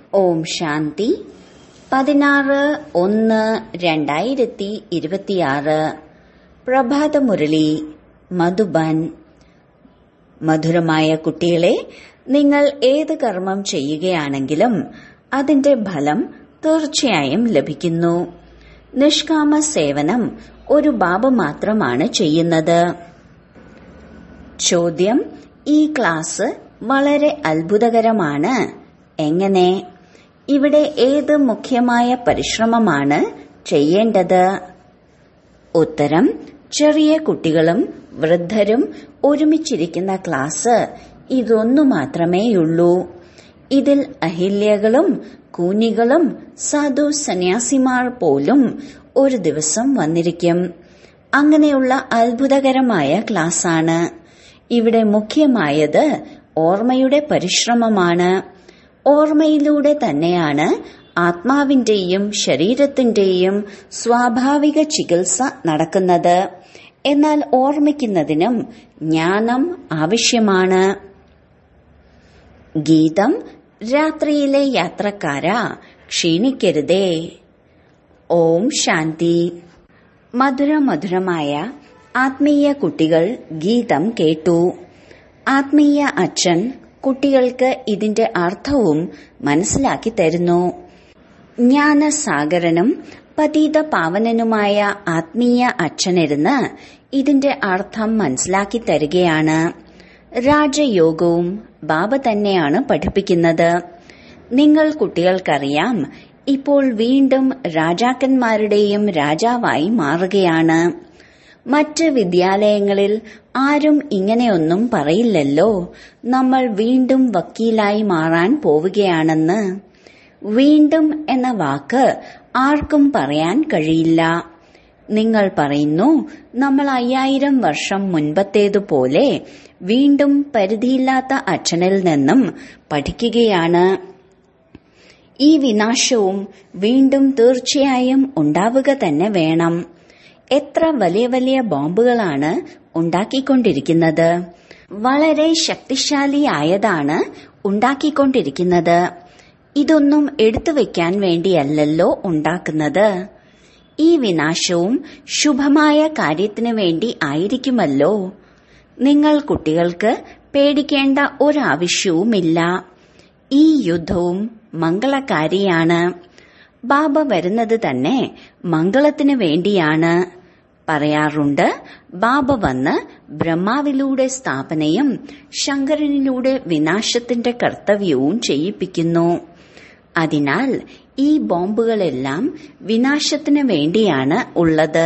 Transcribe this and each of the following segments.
ഓം ശാന്തി പതിനാറ് ഒന്ന് രണ്ടായിരത്തി ഇരുപത്തിയാറ് പ്രഭാതമുരളി മധുബൻ മധുരമായ കുട്ടികളെ നിങ്ങൾ ഏത് കർമ്മം ചെയ്യുകയാണെങ്കിലും അതിന്റെ ഫലം തീർച്ചയായും ലഭിക്കുന്നു നിഷ്കാമ സേവനം ഒരു ബാബ മാത്രമാണ് ചെയ്യുന്നത് ചോദ്യം ഈ ക്ലാസ് വളരെ അത്ഭുതകരമാണ് എങ്ങനെ ഇവിടെ ഏത് മുഖ്യമായ പരിശ്രമമാണ് ചെയ്യേണ്ടത് ഉത്തരം ചെറിയ കുട്ടികളും വൃദ്ധരും ഒരുമിച്ചിരിക്കുന്ന ക്ലാസ് ഇതൊന്നു മാത്രമേയുള്ളൂ ഇതിൽ അഹില്യകളും കൂനികളും സാധു സന്യാസിമാർ പോലും ഒരു ദിവസം വന്നിരിക്കും അങ്ങനെയുള്ള അത്ഭുതകരമായ ക്ലാസ്സാണ് ഇവിടെ മുഖ്യമായത് ഓർമ്മയുടെ പരിശ്രമമാണ് ഓർമ്മയിലൂടെ തന്നെയാണ് ആത്മാവിന്റെയും ശരീരത്തിന്റെയും സ്വാഭാവിക ചികിത്സ നടക്കുന്നത് എന്നാൽ ഓർമ്മിക്കുന്നതിനും ജ്ഞാനം ആവശ്യമാണ് ഗീതം രാത്രിയിലെ യാത്രക്കാരാ ക്ഷീണിക്കരുതേ ഓം ശാന്തി മധുര മധുരമായ ആത്മീയ കുട്ടികൾ ഗീതം കേട്ടു ആത്മീയ അച്ഛൻ കുട്ടികൾക്ക് ഇതിന്റെ അർത്ഥവും മനസ്സിലാക്കി തരുന്നു ജ്ഞാനസാഗരനും പതീത പാവനനുമായ ആത്മീയ അച്ഛനിരുന്ന് ഇതിന്റെ അർത്ഥം മനസ്സിലാക്കി തരികയാണ് രാജയോഗവും ബാബ തന്നെയാണ് പഠിപ്പിക്കുന്നത് നിങ്ങൾ കുട്ടികൾക്കറിയാം ഇപ്പോൾ വീണ്ടും രാജാക്കന്മാരുടെയും രാജാവായി മാറുകയാണ് മറ്റ് വിദ്യാലയങ്ങളിൽ ആരും ഇങ്ങനെയൊന്നും പറയില്ലല്ലോ നമ്മൾ വീണ്ടും വക്കീലായി മാറാൻ പോവുകയാണെന്ന് വീണ്ടും എന്ന വാക്ക് ആർക്കും പറയാൻ കഴിയില്ല നിങ്ങൾ പറയുന്നു നമ്മൾ അയ്യായിരം വർഷം മുൻപത്തേതുപോലെ വീണ്ടും പരിധിയില്ലാത്ത അച്ഛനിൽ നിന്നും പഠിക്കുകയാണ് ഈ വിനാശവും വീണ്ടും തീർച്ചയായും ഉണ്ടാവുക തന്നെ വേണം എത്ര വലിയ വലിയ ബോംബുകളാണ് ഉണ്ടാക്കിക്കൊണ്ടിരിക്കുന്നത് വളരെ ശക്തിശാലിയായതാണ് ഉണ്ടാക്കിക്കൊണ്ടിരിക്കുന്നത് ഇതൊന്നും എടുത്തു വെക്കാൻ വേണ്ടിയല്ലല്ലോ ഉണ്ടാക്കുന്നത് ഈ വിനാശവും ശുഭമായ കാര്യത്തിനു വേണ്ടി ആയിരിക്കുമല്ലോ നിങ്ങൾ കുട്ടികൾക്ക് പേടിക്കേണ്ട ഒരാവശ്യവുമില്ല ഈ യുദ്ധവും മംഗളകാരിയാണ് ബാബ വരുന്നത് തന്നെ മംഗളത്തിനു വേണ്ടിയാണ് പറയാറുണ്ട് ബാബ വന്ന് ബ്രഹ്മാവിലൂടെ സ്ഥാപനയും ശങ്കരനിലൂടെ വിനാശത്തിന്റെ കർത്തവ്യവും ചെയ്യിപ്പിക്കുന്നു അതിനാൽ ഈ ബോംബുകളെല്ലാം വിനാശത്തിന് വേണ്ടിയാണ് ഉള്ളത്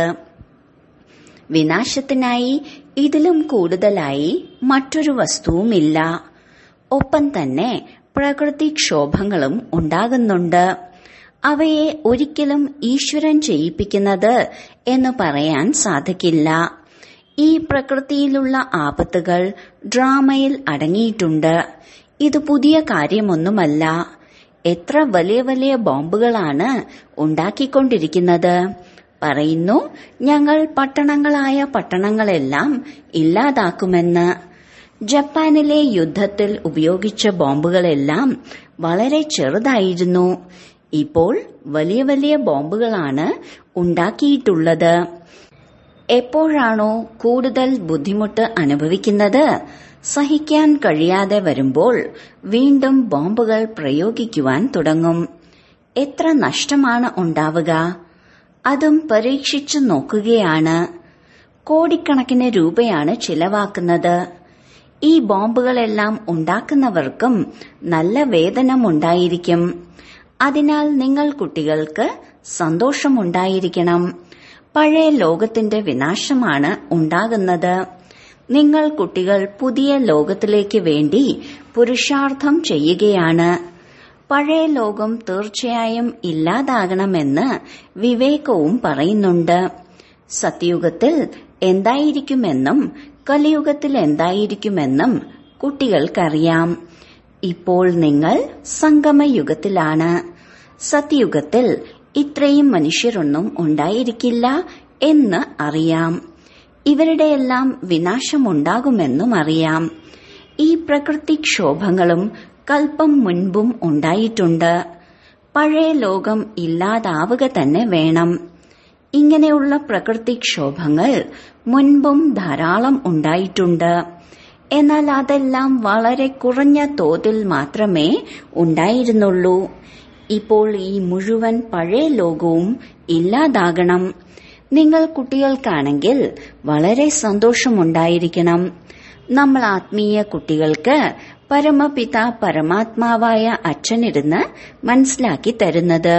വിനാശത്തിനായി ഇതിലും കൂടുതലായി മറ്റൊരു വസ്തുവുമില്ല ഒപ്പം തന്നെ പ്രകൃതിക്ഷോഭങ്ങളും ഉണ്ടാകുന്നുണ്ട് അവയെ ഒരിക്കലും ഈശ്വരൻ ചെയ്യിപ്പിക്കുന്നത് എന്ന് പറയാൻ സാധിക്കില്ല ഈ പ്രകൃതിയിലുള്ള ആപത്തുകൾ ഡ്രാമയിൽ അടങ്ങിയിട്ടുണ്ട് ഇത് പുതിയ കാര്യമൊന്നുമല്ല എത്ര വലിയ വലിയ ബോംബുകളാണ് ഉണ്ടാക്കിക്കൊണ്ടിരിക്കുന്നത് പറയുന്നു ഞങ്ങൾ പട്ടണങ്ങളായ പട്ടണങ്ങളെല്ലാം ഇല്ലാതാക്കുമെന്ന് ജപ്പാനിലെ യുദ്ധത്തിൽ ഉപയോഗിച്ച ബോംബുകളെല്ലാം വളരെ ചെറുതായിരുന്നു ഇപ്പോൾ വലിയ വലിയ ബോംബുകളാണ് ഉണ്ടാക്കിയിട്ടുള്ളത് എപ്പോഴാണോ കൂടുതൽ ബുദ്ധിമുട്ട് അനുഭവിക്കുന്നത് സഹിക്കാൻ കഴിയാതെ വരുമ്പോൾ വീണ്ടും ബോംബുകൾ പ്രയോഗിക്കുവാൻ തുടങ്ങും എത്ര നഷ്ടമാണ് ഉണ്ടാവുക അതും പരീക്ഷിച്ചു നോക്കുകയാണ് കോടിക്കണക്കിന് രൂപയാണ് ചിലവാക്കുന്നത് ഈ ബോംബുകളെല്ലാം ഉണ്ടാക്കുന്നവർക്കും നല്ല വേതനമുണ്ടായിരിക്കും അതിനാൽ നിങ്ങൾ കുട്ടികൾക്ക് സന്തോഷമുണ്ടായിരിക്കണം പഴയ ലോകത്തിന്റെ വിനാശമാണ് ഉണ്ടാകുന്നത് നിങ്ങൾ കുട്ടികൾ പുതിയ ലോകത്തിലേക്ക് വേണ്ടി പുരുഷാർത്ഥം ചെയ്യുകയാണ് പഴയ ലോകം തീർച്ചയായും ഇല്ലാതാകണമെന്ന് വിവേകവും പറയുന്നുണ്ട് സത്യയുഗത്തിൽ എന്തായിരിക്കുമെന്നും കലിയുഗത്തിൽ എന്തായിരിക്കുമെന്നും കുട്ടികൾക്കറിയാം ഇപ്പോൾ നിങ്ങൾ സംഗമയുഗത്തിലാണ് സത്യയുഗത്തിൽ ഇത്രയും മനുഷ്യരൊന്നും ഉണ്ടായിരിക്കില്ല എന്ന് അറിയാം ഇവരുടെയെല്ലാം വിനാശമുണ്ടാകുമെന്നും അറിയാം ഈ പ്രകൃതിക്ഷോഭങ്ങളും കൽപ്പം മുൻപും ഉണ്ടായിട്ടുണ്ട് പഴയ ലോകം ഇല്ലാതാവുക തന്നെ വേണം ഇങ്ങനെയുള്ള പ്രകൃതിക്ഷോഭങ്ങൾ മുൻപും ധാരാളം ഉണ്ടായിട്ടുണ്ട് എന്നാൽ അതെല്ലാം വളരെ കുറഞ്ഞ തോതിൽ മാത്രമേ ഉണ്ടായിരുന്നുള്ളൂ ഇപ്പോൾ ഈ മുഴുവൻ പഴയ ലോകവും ഇല്ലാതാകണം നിങ്ങൾ കുട്ടികൾക്കാണെങ്കിൽ വളരെ സന്തോഷമുണ്ടായിരിക്കണം നമ്മൾ ആത്മീയ കുട്ടികൾക്ക് പരമപിത പരമാത്മാവായ അച്ഛനിരുന്ന് മനസ്സിലാക്കി തരുന്നത്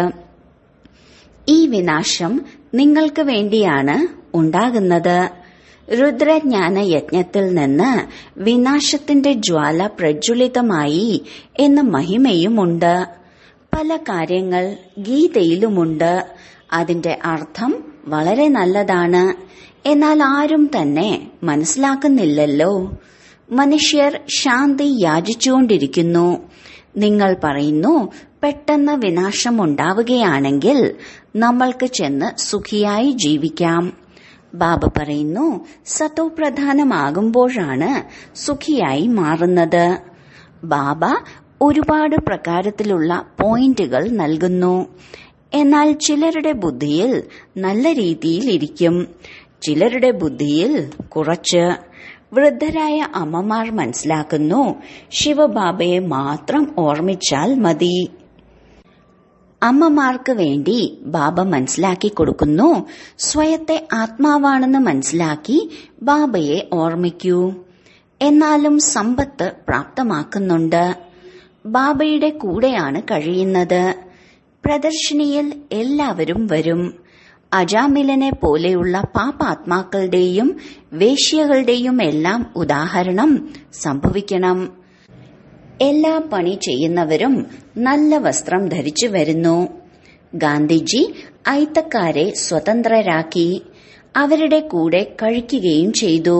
ഈ വിനാശം നിങ്ങൾക്ക് വേണ്ടിയാണ് ഉണ്ടാകുന്നത് രുദ്രജ്ഞാന യജ്ഞത്തിൽ നിന്ന് വിനാശത്തിന്റെ ജ്വാല പ്രജ്വലിതമായി എന്ന മഹിമയുമുണ്ട് പല കാര്യങ്ങൾ ഗീതയിലുമുണ്ട് അതിന്റെ അർത്ഥം വളരെ നല്ലതാണ് എന്നാൽ ആരും തന്നെ മനസ്സിലാക്കുന്നില്ലല്ലോ മനുഷ്യർ ശാന്തി യാചിച്ചുകൊണ്ടിരിക്കുന്നു നിങ്ങൾ പറയുന്നു പെട്ടെന്ന് വിനാശമുണ്ടാവുകയാണെങ്കിൽ നമ്മൾക്ക് ചെന്ന് സുഖിയായി ജീവിക്കാം ബാബ പറയുന്നു സത്തോ പ്രധാനമാകുമ്പോഴാണ് സുഖിയായി മാറുന്നത് ബാബ ഒരുപാട് പ്രകാരത്തിലുള്ള പോയിന്റുകൾ നൽകുന്നു എന്നാൽ ചിലരുടെ ബുദ്ധിയിൽ നല്ല രീതിയിൽ ഇരിക്കും ചിലരുടെ ബുദ്ധിയിൽ കുറച്ച് വൃദ്ധരായ അമ്മമാർ മനസ്സിലാക്കുന്നു ശിവബാബയെ മാത്രം ഓർമ്മിച്ചാൽ മതി അമ്മമാർക്ക് വേണ്ടി ബാബ മനസ്സിലാക്കി കൊടുക്കുന്നു സ്വയത്തെ ആത്മാവാണെന്ന് മനസ്സിലാക്കി ബാബയെ ഓർമ്മിക്കൂ എന്നാലും സമ്പത്ത് പ്രാപ്തമാക്കുന്നുണ്ട് ബാബയുടെ കൂടെയാണ് കഴിയുന്നത് പ്രദർശിനിയിൽ എല്ലാവരും വരും അജാമിലനെ പോലെയുള്ള പാപാത്മാക്കളുടെയും വേശ്യകളുടെയും എല്ലാം ഉദാഹരണം സംഭവിക്കണം എല്ലാ പണി ചെയ്യുന്നവരും നല്ല വസ്ത്രം ധരിച്ചു വരുന്നു ഗാന്ധിജി ഐത്തക്കാരെ സ്വതന്ത്രരാക്കി അവരുടെ കൂടെ കഴിക്കുകയും ചെയ്തു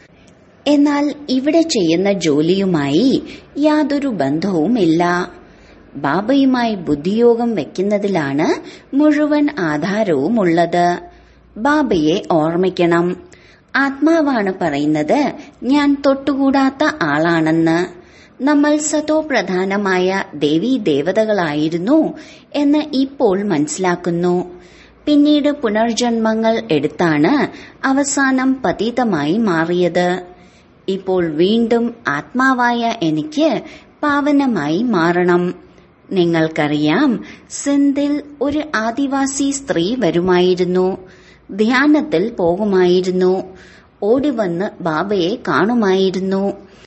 എന്നാൽ ഇവിടെ ചെയ്യുന്ന ജോലിയുമായി യാതൊരു ബന്ധവുമില്ല ബാബയുമായി ബുദ്ധിയോഗം വെക്കുന്നതിലാണ് മുഴുവൻ ആധാരവും ഉള്ളത് ബാബയെ ഓർമ്മിക്കണം ആത്മാവാണ് പറയുന്നത് ഞാൻ തൊട്ടുകൂടാത്ത ആളാണെന്ന് നമ്മൾ സതോ പ്രധാനമായ ദേവീ ദേവതകളായിരുന്നു എന്ന് ഇപ്പോൾ മനസ്സിലാക്കുന്നു പിന്നീട് പുനർജന്മങ്ങൾ എടുത്താണ് അവസാനം പതീതമായി മാറിയത് ഇപ്പോൾ വീണ്ടും ആത്മാവായ എനിക്ക് പാവനമായി മാറണം നിങ്ങൾക്കറിയാം സിന്ധിൽ ഒരു ആദിവാസി സ്ത്രീ വരുമായിരുന്നു ധ്യാനത്തിൽ പോകുമായിരുന്നു ഓടിവന്ന് ബാബയെ കാണുമായിരുന്നു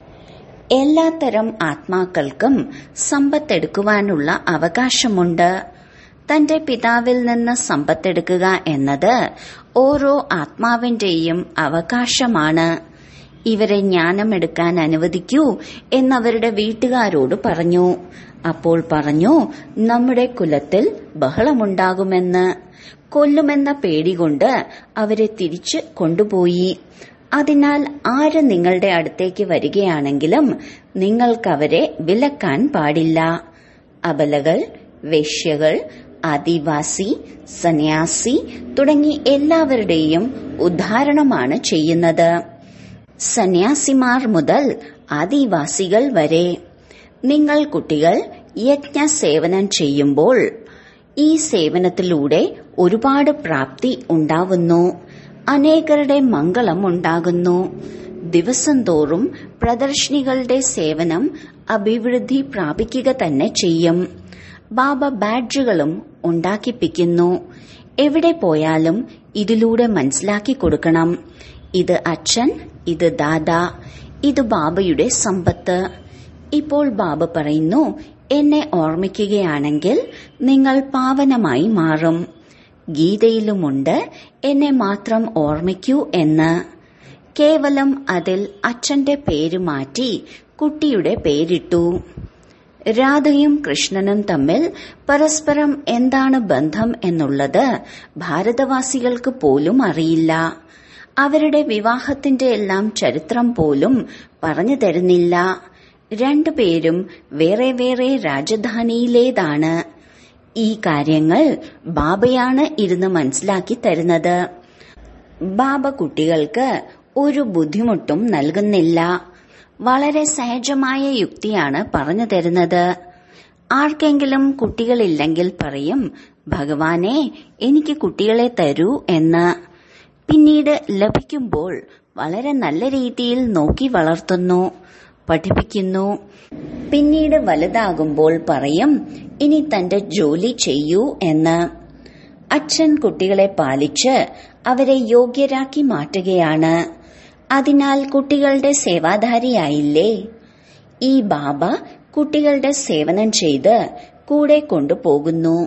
എല്ലാത്തരം ആത്മാക്കൾക്കും സമ്പത്തെടുക്കുവാനുള്ള അവകാശമുണ്ട് തന്റെ പിതാവിൽ നിന്ന് സമ്പത്തെടുക്കുക എന്നത് ഓരോ ആത്മാവിന്റെയും അവകാശമാണ് ഇവരെ ജ്ഞാനമെടുക്കാൻ അനുവദിക്കൂ എന്നവരുടെ വീട്ടുകാരോട് പറഞ്ഞു അപ്പോൾ പറഞ്ഞു നമ്മുടെ കുലത്തിൽ ബഹളമുണ്ടാകുമെന്ന് കൊല്ലുമെന്ന പേടികൊണ്ട് അവരെ തിരിച്ച് കൊണ്ടുപോയി അതിനാൽ ആര് നിങ്ങളുടെ അടുത്തേക്ക് വരികയാണെങ്കിലും നിങ്ങൾക്കവരെ വിലക്കാൻ പാടില്ല അബലകൾ വേശ്യകൾ ആദിവാസി സന്യാസി തുടങ്ങി എല്ലാവരുടെയും ഉദ്ധാരണമാണ് ചെയ്യുന്നത് സന്യാസിമാർ മുതൽ ആദിവാസികൾ വരെ നിങ്ങൾ കുട്ടികൾ യജ്ഞ സേവനം ചെയ്യുമ്പോൾ ഈ സേവനത്തിലൂടെ ഒരുപാട് പ്രാപ്തി ഉണ്ടാവുന്നു അനേകരുടെ മംഗളം ഉണ്ടാകുന്നു ദിവസം തോറും പ്രദർശിനികളുടെ സേവനം അഭിവൃദ്ധി പ്രാപിക്കുക തന്നെ ചെയ്യും ബാബ ബാഡ്ജുകളും ഉണ്ടാക്കിപ്പിക്കുന്നു എവിടെ പോയാലും ഇതിലൂടെ മനസ്സിലാക്കി കൊടുക്കണം ഇത് അച്ഛൻ ഇത് ദാദാ ഇത് ബാബയുടെ സമ്പത്ത് ഇപ്പോൾ ബാബ പറയുന്നു എന്നെ ഓർമ്മിക്കുകയാണെങ്കിൽ നിങ്ങൾ പാവനമായി മാറും ഗീതയിലുമുണ്ട് എന്നെ മാത്രം ഓർമ്മിക്കൂ എന്ന് കേവലം അതിൽ അച്ഛന്റെ പേര് മാറ്റി കുട്ടിയുടെ പേരിട്ടു രാധയും കൃഷ്ണനും തമ്മിൽ പരസ്പരം എന്താണ് ബന്ധം എന്നുള്ളത് ഭാരതവാസികൾക്ക് പോലും അറിയില്ല അവരുടെ വിവാഹത്തിന്റെ എല്ലാം ചരിത്രം പോലും പറഞ്ഞു തരുന്നില്ല രണ്ടുപേരും വേറെ വേറെ രാജധാനിയിലേതാണ് ഈ കാര്യങ്ങൾ ബാബയാണ് ഇരുന്ന് മനസ്സിലാക്കി തരുന്നത് ബാബ കുട്ടികൾക്ക് ഒരു ബുദ്ധിമുട്ടും നൽകുന്നില്ല വളരെ സഹജമായ യുക്തിയാണ് പറഞ്ഞു തരുന്നത് ആർക്കെങ്കിലും കുട്ടികളില്ലെങ്കിൽ പറയും ഭഗവാനെ എനിക്ക് കുട്ടികളെ തരൂ എന്ന് പിന്നീട് ലഭിക്കുമ്പോൾ വളരെ നല്ല രീതിയിൽ നോക്കി വളർത്തുന്നു പഠിപ്പിക്കുന്നു പിന്നീട് വലുതാകുമ്പോൾ പറയും ഇനി തന്റെ ജോലി ചെയ്യൂ എന്ന് അച്ഛൻ കുട്ടികളെ പാലിച്ച് അവരെ യോഗ്യരാക്കി മാറ്റുകയാണ് അതിനാൽ കുട്ടികളുടെ സേവാധാരിയായില്ലേ ഈ ബാബ കുട്ടികളുടെ സേവനം ചെയ്ത് കൂടെ കൊണ്ടുപോകുന്നു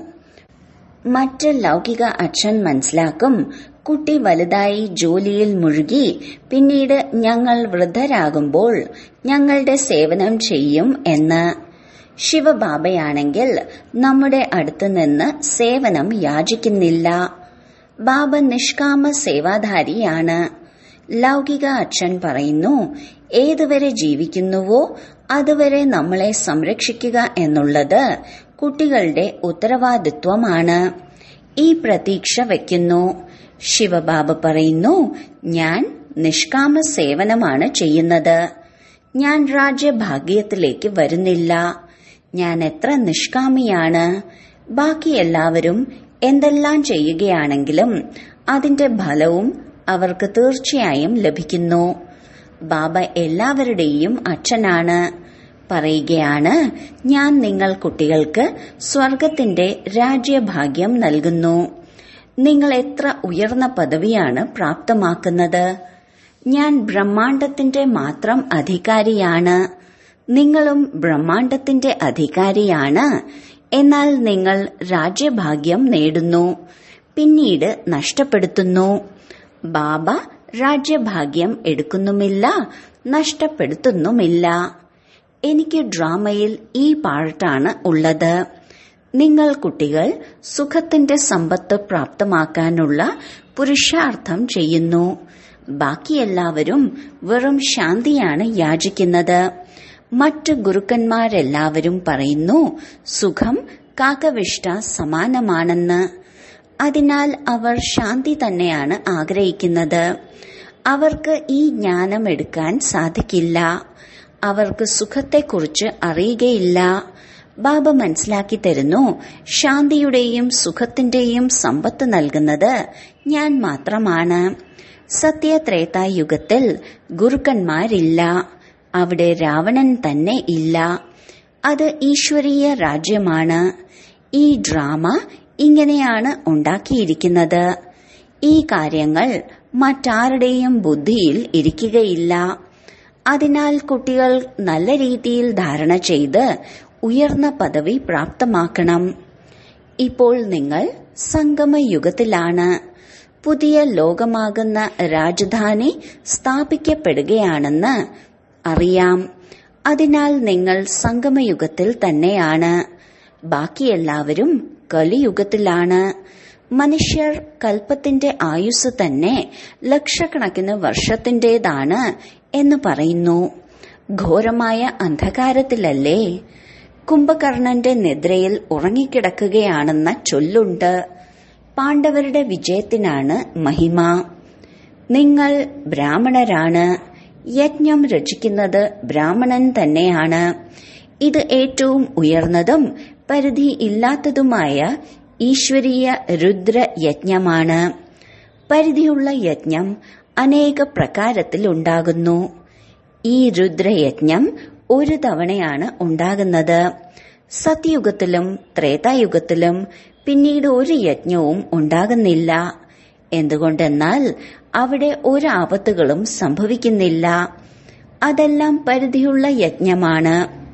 മറ്റ് ലൗകിക അച്ഛൻ മനസ്സിലാക്കും കുട്ടി വലുതായി ജോലിയിൽ മുഴുകി പിന്നീട് ഞങ്ങൾ വൃദ്ധരാകുമ്പോൾ ഞങ്ങളുടെ സേവനം ചെയ്യും എന്ന് ശിവബാബയാണെങ്കിൽ നമ്മുടെ അടുത്ത് നിന്ന് സേവനം യാചിക്കുന്നില്ല ബാബ നിഷ്കാമ സേവാധാരിയാണ് ലൗകിക അച്ഛൻ പറയുന്നു ഏതുവരെ ജീവിക്കുന്നുവോ അതുവരെ നമ്മളെ സംരക്ഷിക്കുക എന്നുള്ളത് കുട്ടികളുടെ ഉത്തരവാദിത്വമാണ് ഈ പ്രതീക്ഷ വയ്ക്കുന്നു ശിവബാബ പറയുന്നു ഞാൻ നിഷ്കാമ സേവനമാണ് ചെയ്യുന്നത് ഞാൻ രാജ്യഭാഗ്യത്തിലേക്ക് വരുന്നില്ല ഞാൻ എത്ര നിഷ്കാമിയാണ് ബാക്കി എല്ലാവരും എന്തെല്ലാം ചെയ്യുകയാണെങ്കിലും അതിന്റെ ഫലവും അവർക്ക് തീർച്ചയായും ലഭിക്കുന്നു ബാബ എല്ലാവരുടെയും അച്ഛനാണ് പറയുകയാണ് ഞാൻ നിങ്ങൾ കുട്ടികൾക്ക് സ്വർഗത്തിന്റെ രാജ്യഭാഗ്യം നൽകുന്നു നിങ്ങൾ എത്ര ഉയർന്ന പദവിയാണ് പ്രാപ്തമാക്കുന്നത് ഞാൻ ബ്രഹ്മാണ്ടത്തിന്റെ മാത്രം അധികാരിയാണ് നിങ്ങളും ബ്രഹ്മാണ്ടത്തിന്റെ അധികാരിയാണ് എന്നാൽ നിങ്ങൾ രാജ്യഭാഗ്യം നേടുന്നു പിന്നീട് നഷ്ടപ്പെടുത്തുന്നു ബാബ രാജ്യഭാഗ്യം എടുക്കുന്നുമില്ല നഷ്ടപ്പെടുത്തുന്നുമില്ല എനിക്ക് ഡ്രാമയിൽ ഈ പാട്ടാണ് ഉള്ളത് നിങ്ങൾ കുട്ടികൾ സുഖത്തിന്റെ സമ്പത്ത് പ്രാപ്തമാക്കാനുള്ള പുരുഷാർത്ഥം ചെയ്യുന്നു ബാക്കി എല്ലാവരും വെറും ശാന്തിയാണ് യാചിക്കുന്നത് മറ്റ് ഗുരുക്കന്മാരെല്ലാവരും പറയുന്നു സുഖം കാക്കവിഷ്ട സമാനമാണെന്ന് അതിനാൽ അവർ ശാന്തി തന്നെയാണ് ആഗ്രഹിക്കുന്നത് അവർക്ക് ഈ ജ്ഞാനം എടുക്കാൻ സാധിക്കില്ല അവർക്ക് സുഖത്തെക്കുറിച്ച് അറിയുകയില്ല ബാബ മനസ്സിലാക്കി തരുന്നു ശാന്തിയുടെയും സുഖത്തിന്റെയും സമ്പത്ത് നൽകുന്നത് ഞാൻ മാത്രമാണ് സത്യത്രേതായുഗത്തിൽ ഗുരുക്കന്മാരില്ല അവിടെ രാവണൻ തന്നെ ഇല്ല അത് ഈശ്വരീയ രാജ്യമാണ് ഈ ഡ്രാമ ഇങ്ങനെയാണ് ഉണ്ടാക്കിയിരിക്കുന്നത് ഈ കാര്യങ്ങൾ മറ്റാരുടെയും ബുദ്ധിയിൽ ഇരിക്കുകയില്ല അതിനാൽ കുട്ടികൾ നല്ല രീതിയിൽ ധാരണ ചെയ്ത് ഉയർന്ന പദവി പ്രാപ്തമാക്കണം ഇപ്പോൾ നിങ്ങൾ സംഗമയുഗത്തിലാണ് പുതിയ ലോകമാകുന്ന രാജധാനി സ്ഥാപിക്കപ്പെടുകയാണെന്ന് അറിയാം അതിനാൽ നിങ്ങൾ സംഗമയുഗത്തിൽ തന്നെയാണ് ബാക്കിയെല്ലാവരും കലിയുഗത്തിലാണ് മനുഷ്യർ കൽപ്പത്തിന്റെ ആയുസ് തന്നെ ലക്ഷക്കണക്കിന് വർഷത്തിന്റേതാണ് എന്ന് പറയുന്നു ഘോരമായ അന്ധകാരത്തിലല്ലേ കുംഭകർണന്റെ നിദ്രയിൽ ഉറങ്ങിക്കിടക്കുകയാണെന്ന ചൊല്ലുണ്ട് പാണ്ഡവരുടെ വിജയത്തിനാണ് മഹിമ നിങ്ങൾ ബ്രാഹ്മണരാണ് യജ്ഞം രചിക്കുന്നത് ബ്രാഹ്മണൻ തന്നെയാണ് ഇത് ഏറ്റവും ഉയർന്നതും പരിധി ഇല്ലാത്തതുമായ ഈശ്വരീയ രുദ്രയജ്ഞമാണ് പരിധിയുള്ള യജ്ഞം അനേക പ്രകാരത്തിലുണ്ടാകുന്നു ഈ രുദ്രയജ്ഞം ഒരു തവണയാണ് ഉണ്ടാകുന്നത് സത്യയുഗത്തിലും ത്രേതായുഗത്തിലും പിന്നീട് ഒരു യജ്ഞവും ഉണ്ടാകുന്നില്ല എന്തുകൊണ്ടെന്നാൽ അവിടെ ഒരു ആപത്തുകളും സംഭവിക്കുന്നില്ല അതെല്ലാം പരിധിയുള്ള യജ്ഞമാണ്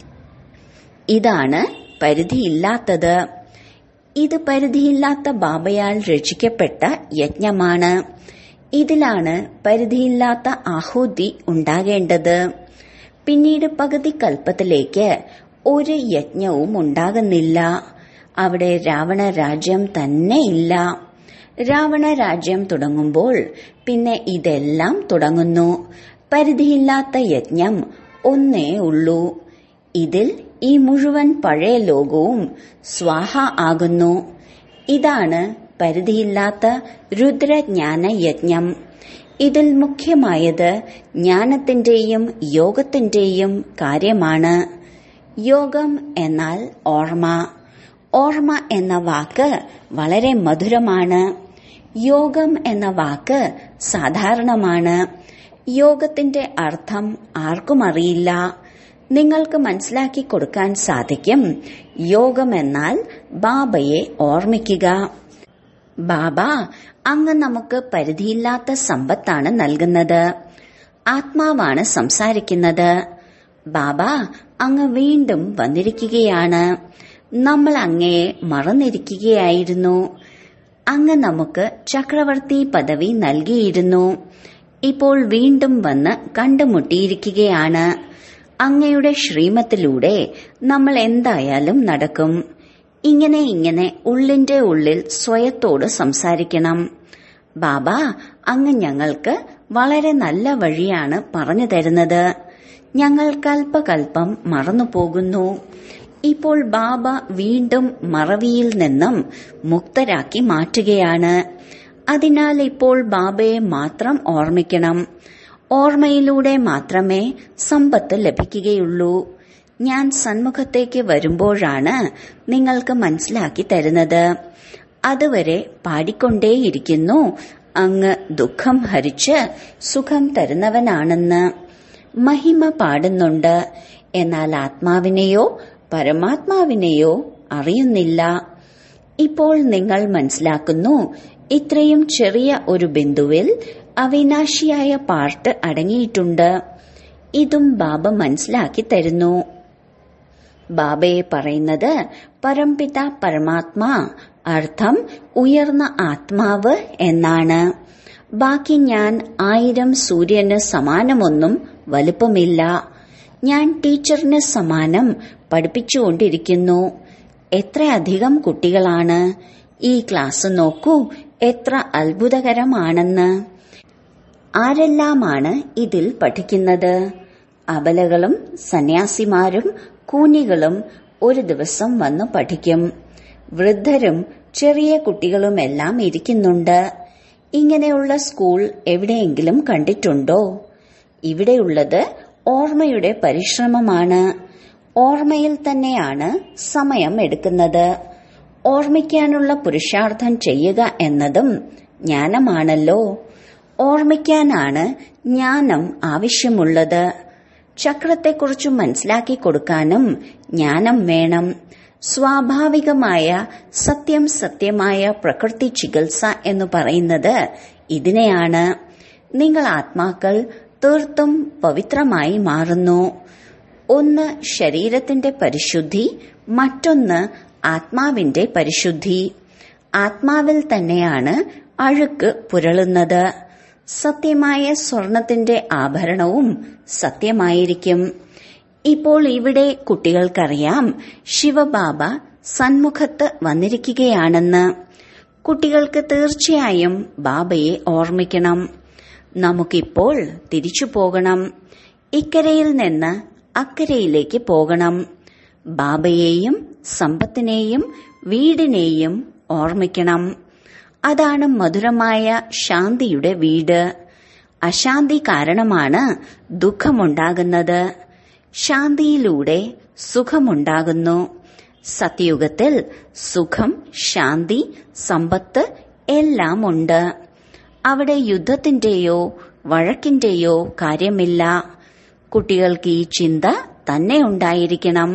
ഇതാണ് പരിധിയില്ലാത്തത് ഇത് പരിധിയില്ലാത്ത ബാബയാൽ രചിക്കപ്പെട്ട യജ്ഞമാണ് ഇതിലാണ് പരിധിയില്ലാത്ത ആഹൂതി ഉണ്ടാകേണ്ടത് പിന്നീട് പകുതി കൽപ്പത്തിലേക്ക് ഒരു യജ്ഞവും ഉണ്ടാകുന്നില്ല അവിടെ രാവണ രാജ്യം തന്നെ ഇല്ല രാവണ രാജ്യം തുടങ്ങുമ്പോൾ പിന്നെ ഇതെല്ലാം തുടങ്ങുന്നു പരിധിയില്ലാത്ത യജ്ഞം ഒന്നേ ഉള്ളൂ ഇതിൽ ഈ മുഴുവൻ പഴയ ലോകവും സ്വാഹ ആകുന്നു ഇതാണ് പരിധിയില്ലാത്ത രുദ്രജ്ഞാന യജ്ഞം ഇതിൽ മുഖ്യമായത് ജ്ഞാനത്തിന്റെയും യോഗത്തിന്റെയും കാര്യമാണ് യോഗം എന്നാൽ ഓർമ്മ ഓർമ്മ എന്ന വാക്ക് വളരെ മധുരമാണ് യോഗം എന്ന വാക്ക് സാധാരണമാണ് യോഗത്തിന്റെ അർത്ഥം ആർക്കും അറിയില്ല നിങ്ങൾക്ക് മനസ്സിലാക്കി കൊടുക്കാൻ സാധിക്കും യോഗം എന്നാൽ ബാബയെ ഓർമ്മിക്കുക ബാബ അങ്ങ് നമുക്ക് പരിധിയില്ലാത്ത സമ്പത്താണ് നൽകുന്നത് ആത്മാവാണ് സംസാരിക്കുന്നത് ബാബ അങ്ങ് വീണ്ടും വന്നിരിക്കുകയാണ് നമ്മൾ അങ്ങയെ മറന്നിരിക്കുകയായിരുന്നു അങ്ങ് നമുക്ക് ചക്രവർത്തി പദവി നൽകിയിരുന്നു ഇപ്പോൾ വീണ്ടും വന്ന് കണ്ടുമുട്ടിയിരിക്കുകയാണ് അങ്ങയുടെ ശ്രീമത്തിലൂടെ നമ്മൾ എന്തായാലും നടക്കും ഇങ്ങനെ ഇങ്ങനെ ഉള്ളിന്റെ ഉള്ളിൽ സ്വയത്തോട് സംസാരിക്കണം ബാബ അങ്ങ് ഞങ്ങൾക്ക് വളരെ നല്ല വഴിയാണ് പറഞ്ഞു തരുന്നത് ഞങ്ങൾ കൽപ്പകൽപ്പം മറന്നുപോകുന്നു ഇപ്പോൾ ബാബ വീണ്ടും മറവിയിൽ നിന്നും മുക്തരാക്കി മാറ്റുകയാണ് അതിനാൽ ഇപ്പോൾ ബാബയെ മാത്രം ഓർമ്മിക്കണം ഓർമ്മയിലൂടെ മാത്രമേ സമ്പത്ത് ലഭിക്കുകയുള്ളൂ ഞാൻ സന്മുഖത്തേക്ക് വരുമ്പോഴാണ് നിങ്ങൾക്ക് മനസ്സിലാക്കി തരുന്നത് അതുവരെ പാടിക്കൊണ്ടേയിരിക്കുന്നു അങ്ങ് ദുഃഖം ഹരിച്ച് സുഖം തരുന്നവനാണെന്ന് മഹിമ പാടുന്നുണ്ട് എന്നാൽ ആത്മാവിനെയോ പരമാത്മാവിനെയോ അറിയുന്നില്ല ഇപ്പോൾ നിങ്ങൾ മനസ്സിലാക്കുന്നു ഇത്രയും ചെറിയ ഒരു ബിന്ദുവിൽ അവിനാശിയായ പാർട്ട് അടങ്ങിയിട്ടുണ്ട് ഇതും ബാബ മനസ്സിലാക്കി തരുന്നു ബാബയെ പറയുന്നത് പരംപിത പരമാത്മാ അർത്ഥം ഉയർന്ന ആത്മാവ് എന്നാണ് ബാക്കി ഞാൻ ആയിരം സൂര്യന് സമാനമൊന്നും വലുപ്പമില്ല ഞാൻ ടീച്ചറിന് സമാനം പഠിപ്പിച്ചുകൊണ്ടിരിക്കുന്നു എത്രയധികം കുട്ടികളാണ് ഈ ക്ലാസ് നോക്കൂ എത്ര അത്ഭുതകരമാണെന്ന് ആരെല്ലാമാണ് ഇതിൽ പഠിക്കുന്നത് അബലകളും സന്യാസിമാരും കൂനികളും ഒരു ദിവസം വന്ന് പഠിക്കും വൃദ്ധരും ചെറിയ കുട്ടികളുമെല്ലാം ഇരിക്കുന്നുണ്ട് ഇങ്ങനെയുള്ള സ്കൂൾ എവിടെയെങ്കിലും കണ്ടിട്ടുണ്ടോ ഇവിടെയുള്ളത് ഓർമ്മയുടെ പരിശ്രമമാണ് ഓർമ്മയിൽ തന്നെയാണ് സമയം എടുക്കുന്നത് ഓർമ്മിക്കാനുള്ള പുരുഷാർത്ഥം ചെയ്യുക എന്നതും ജ്ഞാനമാണല്ലോ ഓർമ്മിക്കാനാണ് ജ്ഞാനം ആവശ്യമുള്ളത് ചക്രത്തെക്കുറിച്ച് മനസ്സിലാക്കി കൊടുക്കാനും ജ്ഞാനം വേണം സ്വാഭാവികമായ സത്യം സത്യമായ പ്രകൃതി ചികിത്സ എന്ന് പറയുന്നത് ഇതിനെയാണ് നിങ്ങൾ ആത്മാക്കൾ തീർത്തും പവിത്രമായി മാറുന്നു ഒന്ന് ശരീരത്തിന്റെ പരിശുദ്ധി മറ്റൊന്ന് ആത്മാവിന്റെ പരിശുദ്ധി ആത്മാവിൽ തന്നെയാണ് അഴുക്ക് പുരളുന്നത് സത്യമായ സ്വർണത്തിന്റെ ആഭരണവും സത്യമായിരിക്കും ഇപ്പോൾ ഇവിടെ കുട്ടികൾക്കറിയാം ശിവബാബ സന്മുഖത്ത് വന്നിരിക്കുകയാണെന്ന് കുട്ടികൾക്ക് തീർച്ചയായും ബാബയെ ഓർമ്മിക്കണം നമുക്കിപ്പോൾ തിരിച്ചു പോകണം ഇക്കരയിൽ നിന്ന് അക്കരയിലേക്ക് പോകണം ബാബയെയും സമ്പത്തിനെയും വീടിനെയും ഓർമ്മിക്കണം അതാണ് മധുരമായ ശാന്തിയുടെ വീട് അശാന്തി കാരണമാണ് ദുഃഖമുണ്ടാകുന്നത് ശാന്തിയിലൂടെ സുഖമുണ്ടാകുന്നു സത്യയുഗത്തിൽ സുഖം ശാന്തി സമ്പത്ത് എല്ലാം ഉണ്ട് അവിടെ യുദ്ധത്തിന്റെയോ വഴക്കിന്റെയോ കാര്യമില്ല കുട്ടികൾക്ക് ഈ ചിന്ത തന്നെ ഉണ്ടായിരിക്കണം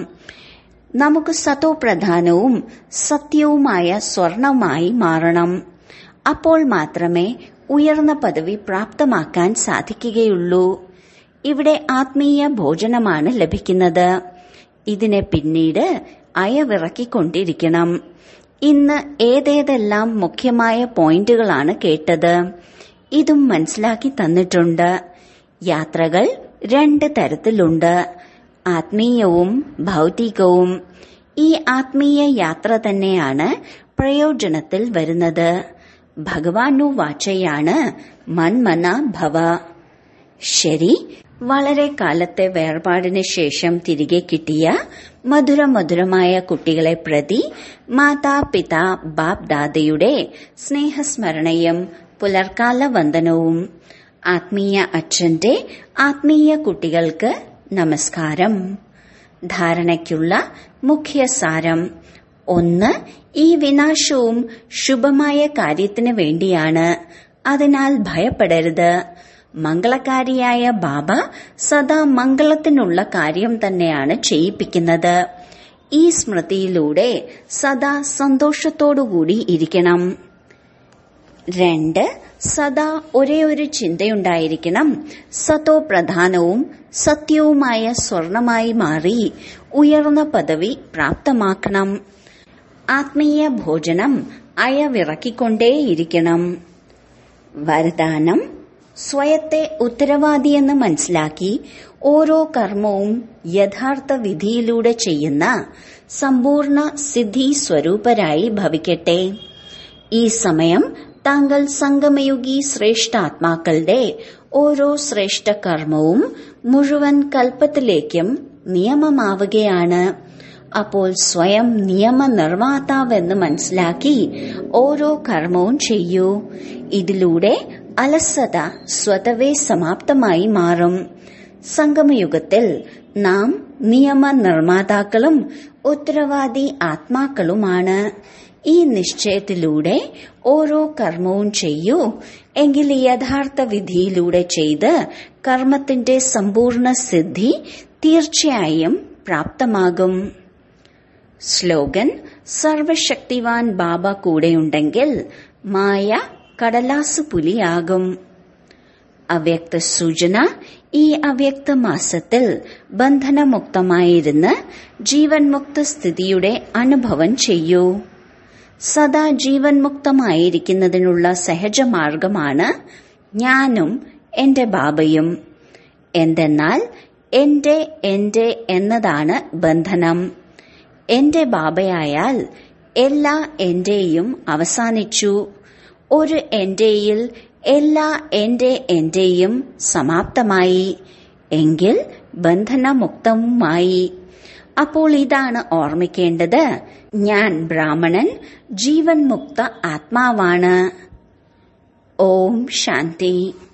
നമുക്ക് സതോ പ്രധാനവും സത്യവുമായ സ്വർണമായി മാറണം അപ്പോൾ മാത്രമേ ഉയർന്ന പദവി പ്രാപ്തമാക്കാൻ സാധിക്കുകയുള്ളൂ ഇവിടെ ആത്മീയ ഭോജനമാണ് ലഭിക്കുന്നത് ഇതിനെ പിന്നീട് അയവിറക്കിക്കൊണ്ടിരിക്കണം ഇന്ന് ഏതേതെല്ലാം മുഖ്യമായ പോയിന്റുകളാണ് കേട്ടത് ഇതും മനസ്സിലാക്കി തന്നിട്ടുണ്ട് യാത്രകൾ രണ്ട് തരത്തിലുണ്ട് ആത്മീയവും ഭൗതികവും ഈ ആത്മീയ യാത്ര തന്നെയാണ് പ്രയോജനത്തിൽ വരുന്നത് ഭഗവാനു വാച്ചയാണ് മന്മന ഭവ ശരി വളരെ കാലത്തെ വേർപാടിന് ശേഷം തിരികെ കിട്ടിയ മധുര മധുരമായ കുട്ടികളെ പ്രതി മാതാപിതാ ബാപ് ദാദയുടെ സ്നേഹസ്മരണയും പുലർക്കാല വന്ദനവും ആത്മീയ അച്ഛന്റെ ആത്മീയ കുട്ടികൾക്ക് നമസ്കാരം ധാരണയ്ക്കുള്ള മുഖ്യ സാരം ഒന്ന് ഈ വിനാശവും ശുഭമായ കാര്യത്തിന് വേണ്ടിയാണ് അതിനാൽ ഭയപ്പെടരുത് മംഗളകാരിയായ ബാബ സദാ മംഗളത്തിനുള്ള കാര്യം തന്നെയാണ് ചെയ്യിപ്പിക്കുന്നത് ഈ സ്മൃതിയിലൂടെ സദാ സന്തോഷത്തോടുകൂടി ഇരിക്കണം രണ്ട് സദാ ഒരേ ഒരു ചിന്തയുണ്ടായിരിക്കണം സത്തോ പ്രധാനവും സത്യവുമായ സ്വർണമായി മാറി ഉയർന്ന പദവി പ്രാപ്തമാക്കണം ആത്മീയ ഭോജനം അയവിറക്കിക്കൊണ്ടേയിരിക്കണം വരദാനം സ്വയത്തെ ഉത്തരവാദിയെന്ന് മനസ്സിലാക്കി ഓരോ കർമ്മവും യഥാർത്ഥ വിധിയിലൂടെ ചെയ്യുന്ന സമ്പൂർണ്ണ സിദ്ധി സ്വരൂപരായി ഭവിക്കട്ടെ ഈ സമയം താങ്കൾ സംഗമയുഗി ശ്രേഷ്ഠാത്മാക്കളുടെ ഓരോ ശ്രേഷ്ഠ കർമ്മവും മുഴുവൻ കൽപ്പത്തിലേക്കും നിയമമാവുകയാണ് അപ്പോൾ സ്വയം നിയമനിർമ്മാതാവെന്ന് മനസ്സിലാക്കി ഓരോ കർമ്മവും ചെയ്യൂ ഇതിലൂടെ അലസത സ്വതവേ സമാപ്തമായി മാറും സംഗമയുഗത്തിൽ നാം നിയമനിർമ്മാതാക്കളും ഉത്തരവാദി ആത്മാക്കളുമാണ് ഈ നിശ്ചയത്തിലൂടെ ഓരോ കർമ്മവും ചെയ്യൂ എങ്കിൽ യഥാർത്ഥ വിധിയിലൂടെ ചെയ്ത് കർമ്മത്തിന്റെ സമ്പൂർണ്ണ സിദ്ധി തീർച്ചയായും പ്രാപ്തമാകും സ്ലോഗൻ സർവശക്തിവാൻ ബാബ കൂടെയുണ്ടെങ്കിൽ മായ കടലാസ് പുലിയാകും അവ്യക്ത സൂചന ഈ അവ്യക്ത മാസത്തിൽ ബന്ധനമുക്തമായിരുന്ന് ജീവൻ മുക്ത സ്ഥിതിയുടെ അനുഭവം ചെയ്യൂ സദാ ജീവൻ മുക്തമായിരിക്കുന്നതിനുള്ള സഹജമാർഗമാണ് ഞാനും എന്റെ ബാബയും എന്തെന്നാൽ എന്റെ എന്റെ എന്നതാണ് ബന്ധനം എന്റെ ബാബയായാൽ എല്ലാ എന്റെയും അവസാനിച്ചു ഒരു എന്റെയിൽ എല്ലാ എന്റെ എന്റെയും സമാപ്തമായി എങ്കിൽ ബന്ധനമുക്തവുമായി അപ്പോൾ ഇതാണ് ഓർമ്മിക്കേണ്ടത് ഞാൻ ബ്രാഹ്മണൻ ജീവൻ മുക്ത ആത്മാവാണ് ഓം ശാന്തി